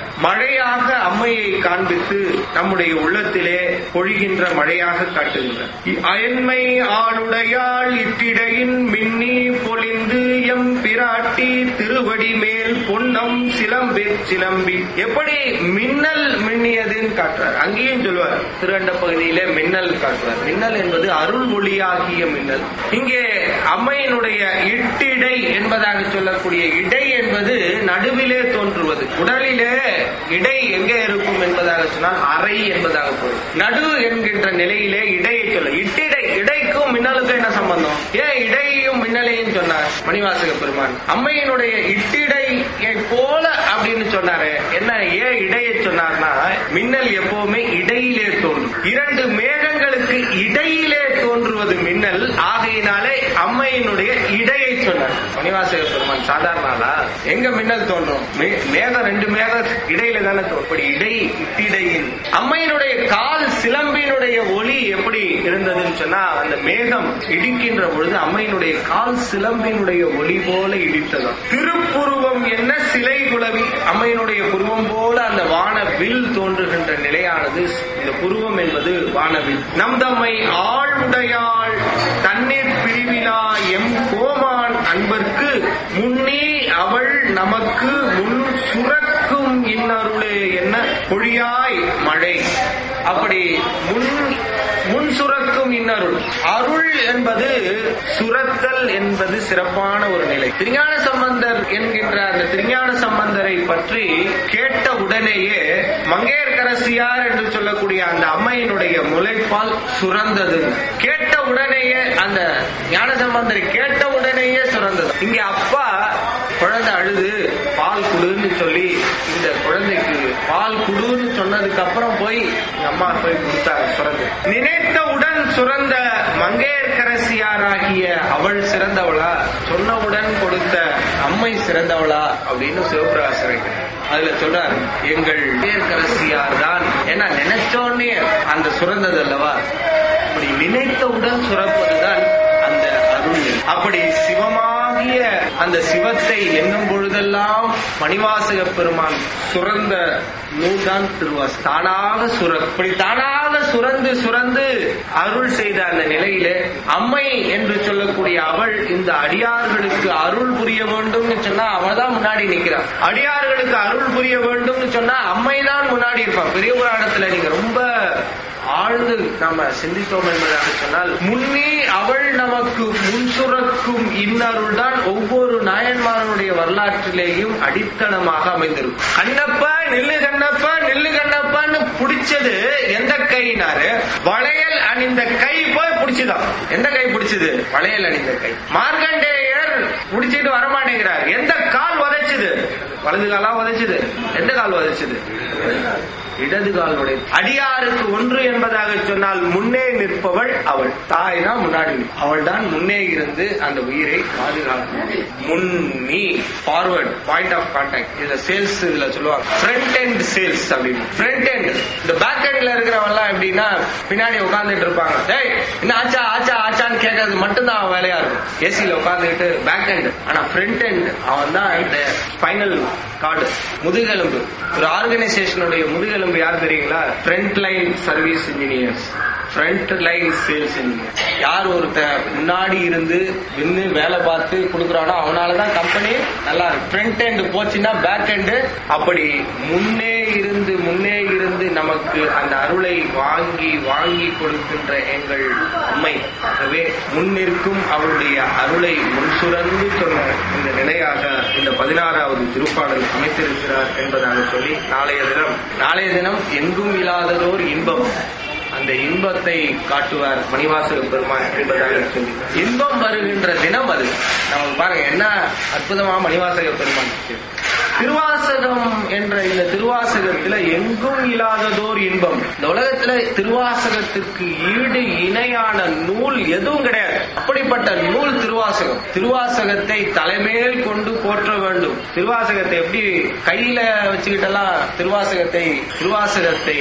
மழையாக அம்மையை காண்பித்து நம்முடைய உள்ளத்திலே பொழிகின்ற மழையாக காட்டுகின்றார் அயன்மை ஆளுடையாள் இட்டிடையின் மின்னி பொழிந்து எம் பிராட்டி திருவடி மேல் பொன்னம் சிலம்பி சிலம்பி எப்படி மின்னல் மின்னியதுன்னு காட்டுறார் அங்கேயும் சொல்வார் திருவண்ட பகுதியிலே மின்னல் காட்டுவார் மின்னல் என்பது அருள் மொழியாகிய மின்னல் இங்கே அம்மையினுடைய இட்டிடை என்பதாக சொல்லக்கூடிய இடை என்பது நடுவிலே தோன்றுவது உடலிலே இடை எங்கே இருக்கும் என்பதாக சொன்னால் அறை என்பதாக பொருள் நடு என்கின்ற நிலையிலே இடையை சொல்ல இட்டிடை இடைக்கும் மின்னலுக்கும் என்ன சம்பந்தம் ஏன் இடையையும் மின்னலையும் சொன்னார் மணிவாசக பெருமான் அம்மையினுடைய இட்டிடையை போல அப்படின்னு சொன்னாரு என்ன ஏன் இடையை சொன்னார்னா மின்னல் எப்பவுமே இடையிலே தோன்றும் இரண்டு மேகங்களுக்கு இடையிலே தோன்றுவது மின்னல் ஆகையினாலே அம்மையினுடைய இடையை சொன்னார் மணிவாசக பெருமான் சாதாரண ஆளா எங்க மின்னல் தோன்றும் மே- மேகம் ரெண்டு மேகம் இடையில தானே தோன்றும் அப்படி இடை இட்டிடையில் அம்மையினுடைய கால் சிலம்பினுடைய ஒளி எப்படி இருந்ததுன்னு சொன்னா அந்த மேகம் இடிக்கின்ற பொழுது அம்மையினுடைய கால் சிலம்பினுடைய ஒளி போல இடித்ததாம் திருப்புருவம் என்ன சிலை குலவி அம்மையினுடைய புருவம் போல அந்த வானவில் தோன்றுகின்ற நிலையானது இந்த புருவம் என்பது வானவில் நம் தம்மை ஆளுடையாள் தண்ணீர் பிரிவிலா எம் கோமான் அன்பர்க்கு முன்னே அவள் நமக்கு முன் சுரக்கும் இன்னருளே என்ன பொழியாய் மழை அப்படி முன் முன் சுரக்கும் இன்னருள் அருள் என்பது சுரத்தல் என்பது சிறப்பான ஒரு நிலை திருஞான சம்பந்தர் என்கின்ற அந்த திருஞான சம்பந்தரை பற்றி கேட்ட உடனேயே மங்கையர்கரசியார் என்று சொல்லக்கூடிய அந்த அம்மையினுடைய முளைப்பால் சுரந்தது கேட்ட உடனேயே அந்த ஞான சம்பந்தரை கேட்ட உடனேயே சுரந்தது இங்க அப்பா குழந்தை அழுது பால் குடுன்னு சொல்லி இந்த குழந்தைக்கு பால் குடுன்னு சொன்னதுக்கு அப்புறம் போய் எங்க அம்மா போய் கொடுத்தாங்க சுரந்து நினைத்தவுடன் சுரந்த மங்கையர்கரசியாராகிய அவள் சிறந்தவளா சொன்னவுடன் கொடுத்த அம்மை சிறந்தவளா அப்படின்னு சிவபிரகாசரை அதுல சொல்றாரு எங்கள் மங்கையர்கரசியார் தான் ஏன்னா நினைச்சோடனே அந்த சுரந்தது அல்லவா அப்படி நினைத்தவுடன் சுரப்பதுதான் அந்த அருள் அப்படி சிவமாக ஆகிய அந்த சிவத்தை எண்ணும் பொழுதெல்லாம் மணிவாசக பெருமான் சுரந்த நூல்தான் திருவாசு தானாக சுர இப்படி தானாக சுரந்து சுரந்து அருள் செய்த அந்த நிலையிலே அம்மை என்று சொல்லக்கூடிய அவள் இந்த அடியார்களுக்கு அருள் புரிய வேண்டும்னு சொன்னா அவள் தான் முன்னாடி நிக்கிறான் அடியார்களுக்கு அருள் புரிய வேண்டும்னு சொன்னா அம்மை தான் முன்னாடி இருப்பான் பெரிய புராணத்துல நீங்க ரொம்ப ஆழ்ந்து நாம சிந்தித்தோம் என்பதாக சொன்னால் முன்னே அவள் நமக்கு முன் சுரக்கும் இன்னருள் தான் ஒவ்வொரு நாயன்மாரனுடைய வரலாற்றிலேயும் அடித்தளமாக அமைந்திருக்கும் கண்ணப்ப நில்லு கண்ணப்ப நில்லு கண்ணப்பன்னு பிடிச்சது எந்த கையினாரு வளையல் அணிந்த கை போய் பிடிச்சுதான் எந்த கை பிடிச்சது வளையல் அணிந்த கை மார்க்கண்டேயர் பிடிச்சிட்டு வரமாட்டேங்கிறார் எந்த கால் உதைச்சுது வலது காலா உதைச்சுது எந்த கால் உதைச்சுது இடது காலுடைய அடியாருக்கு ஒன்று என்பதாக சொன்னால் முன்னே நிற்பவள் அவள் தாய் தான் முன்னாடி அவள் தான் முன்னே இருந்து அந்த உயிரை பாதுகாக்கும் முன்னி ஃபார்வர்ட் பாயிண்ட் ஆஃப் கான்டாக்ட் இதுல சேல்ஸ் இதுல சொல்லுவாங்க ஃப்ரண்ட் எண்ட் சேல்ஸ் அப்படின்னு ஃப்ரண்ட் எண்ட் இந்த பேக் எண்ட்ல இருக்கிறவெல்லாம் எப்படின்னா பின்னாடி உட்கார்ந்துட்டு இருப்பாங்க டேய் என்ன ஆச்சா ஆச்சா ஆச்சான்னு கேட்கறது மட்டும்தான் அவன் வேலையா இருக்கும் ஏசியில உட்கார்ந்துட்டு பேக் எண்ட் ஆனா ஃப்ரண்ட் எண்ட் அவன் தான் இந்த ஸ்பைனல் கார்டு முதுகெலும்பு ஒரு ஆர்கனைசேஷனுடைய முதுகெலும்பு யார் தெரியுங்களா front line service engineers front line sales engineer யார் ஒருத்தன் முன்னாடி இருந்து நின்று வேலை பார்த்து கொடுக்குறானோ அவனால தான் கம்பெனி நல்லா இருக்கு ஃப்ரண்ட் எண்ட் போச்சுன்னா பேக் எண்டு அப்படி முன்னே இருந்து முன்னே இருந்து நமக்கு அந்த அருளை வாங்கி வாங்கி கொடுக்கின்ற எங்கள் அம்மை ஆகவே முன்னிற்கும் அவருடைய அருளை முன் சுரந்து சொன்ன இந்த நிலையாக இந்த பதினாறாவது திருப்பாடல் அமைத்திருக்கிறார் என்பதாக சொல்லி நாளைய தினம் நாளைய தினம் எங்கும் இல்லாததோர் இன்பம் அந்த இன்பத்தை காட்டுவார் மணிவாசக பெருமான் என்பதாக சொல்லி இன்பம் வருகின்ற தினம் அது நம்ம பாருங்க என்ன அற்புதமா மணிவாசக பெருமான் இருக்கு. திருவாசகம் என்ற இந்த திருவாசகத்துல எங்கும் இல்லாததோர் இன்பம் இந்த உலகத்துல திருவாசகத்துக்கு ஈடு இணையான நூல் எதுவும் கிடையாது அப்படிப்பட்ட நூல் திருவாசகம் திருவாசகத்தை தலைமேல் கொண்டு போற்ற வேண்டும் திருவாசகத்தை எப்படி கையில வச்சுக்கிட்டெல்லாம் திருவாசகத்தை திருவாசகத்தை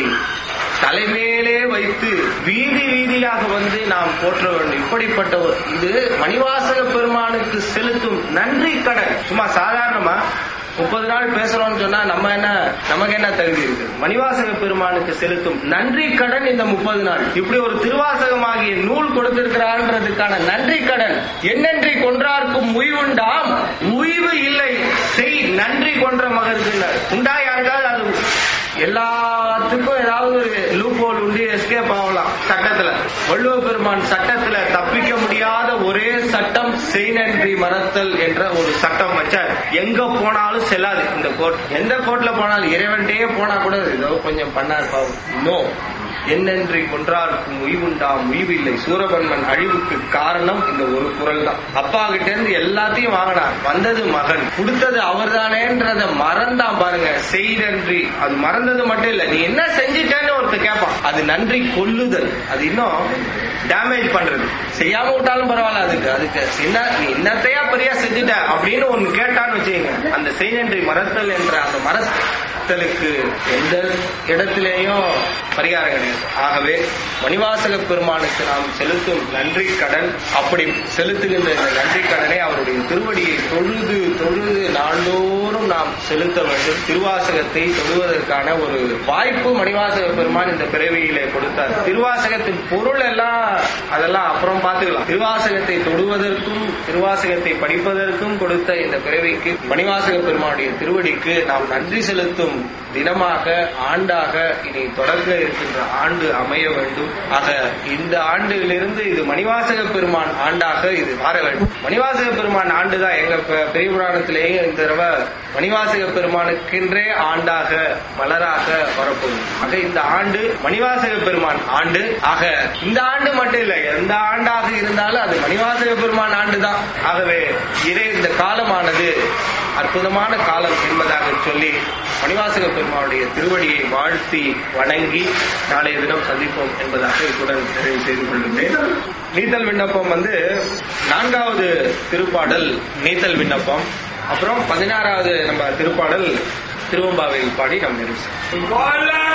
தலைமேலே வைத்து வீதி வீதியாக வந்து நாம் போற்ற வேண்டும் இப்படிப்பட்ட ஒரு- இது மணிவாசக பெருமானுக்கு செலுத்தும் நன்றி கடன் சும்மா சாதாரணமா முப்பது நாள் பேசுறோம்னு சொன்னா நம்ம என்ன நமக்கு என்ன தகுதி இருக்கு மணிவாசக பெருமானுக்கு செலுத்தும் நன்றி கடன் இந்த முப்பது நாள் இப்படி ஒரு திருவாசகமாகிய நூல் கொடுத்திருக்கிறான்றதுக்கான நன்றி கடன் என்னன்றி கொன்றார்க்கும் உய்வுண்டாம் உய்வு இல்லை செய் நன்றி கொன்ற மகருக்கு உண்டா யாருக்காவது அது எல்லாத்துக்கும் ஏதாவது ஒரு லூப் ஹோல் உண்டு எஸ்கேப் ஆகலாம் சட்டத்துல வள்ளுவ பெருமான் சட்டத்துல தப்பிக்க முடியாத ஒரே சட்டம் செய் நன்றி மறத்தல் என்ற ஒரு சட்டம் வச்சார் எங்க போனாலும் செல்லாது இந்த கோர்ட் எந்த கோர்ட்ல போனாலும் இறைவன்டே போனா கூட ஏதோ கொஞ்சம் பண்ணார் பாவம் நோ என்னென்றி கொன்றார்க்கும் உய்வுண்டாம் உய்வில்லை சூரபன்மன் அழிவுக்கு காரணம் இந்த ஒரு குரல் தான் அப்பா கிட்ட இருந்து எல்லாத்தையும் வாங்கினார் வந்தது மகன் கொடுத்தது அவர்தானேன்றத மறந்தான் பாருங்க செய் நன்றி அது மறந்தது மட்டும் இல்ல நீ என்ன செஞ்சிட்டேன்னு ஒருத்தர் கேட்பான் அது நன்றி கொல்லுதல் அது இன்னும் டேமேஜ் பண்றது செய்யாம விட்டாலும் பரவாயில்ல அதுக்கு அதுக்கு என்ன நீ என்னத்தையா பெரியா செஞ்சுட்ட அப்படின்னு ஒன்னு கேட்டான்னு வச்சுக்கோங்க அந்த செய் நன்றி மறத்தல் என்ற அந்த மறத்தலுக்கு எந்த இடத்திலேயும் பரிகாரம் கிடையாது ஆகவே மணிவாசக பெருமானுக்கு நாம் செலுத்தும் நன்றி கடன் அப்படி செலுத்துகின்ற இந்த நன்றி கடனை அவருடைய திருவடியை தொழுது தொழுது நாள்தோறும் நாம் செலுத்த வேண்டும் திருவாசகத்தை தொழுவதற்கான ஒரு வாய்ப்பு மணிவாசக பெருமான் இந்த பிறவியிலே கொடுத்தார் திருவாசகத்தின் பொருள் எல்லாம் அதெல்லாம் அப்புறம் பார்த்துக்கலாம் திருவாசகத்தை தொடுவதற்கும் திருவாசகத்தை படிப்பதற்கும் கொடுத்த இந்த பிறவிக்கு மணிவாசக பெருமானுடைய திருவடிக்கு நாம் நன்றி செலுத்தும் தினமாக ஆண்டாக இனி தொடர்க இருக்கின்ற ஆண்டு அமைய வேண்டும் ஆக இந்த ஆண்டிலிருந்து இது மணிவாசக பெருமான் ஆண்டாக இது மாற வேண்டும் மணிவாசக பெருமான் ஆண்டுதான் எங்க பெ- பெரிய புராணத்திலேயே இந்த தடவை மணிவாசக பெருமானுக்கென்றே ஆண்டாக மலராக வரப்போகுது ஆக இந்த ஆண்டு மணிவாசக பெருமான் ஆண்டு ஆக இந்த ஆண்டு மட்டும் இல்லை எந்த ஆண்டாக இருந்தாலும் அது மணிவாசக பெருமான் ஆண்டு தான் ஆகவே இறை இந்த காலமானது அற்புதமான காலம் என்பதாக சொல்லி மணிவாசக பெருமானுடைய திருவடியை வாழ்த்தி வணங்கி நாளைய தினம் சந்திப்போம் என்பதாக இத்துடன் நிறைவு செய்து கொள்கின்றேன் நீத்தல் விண்ணப்பம் வந்து நான்காவது திருப்பாடல் நீத்தல் விண்ணப்பம் அப்புறம் பதினாறாவது நம்ம திருப்பாடல் திருவம்பாவை பாடி நாம் நிறைவு செய்வோம். கோல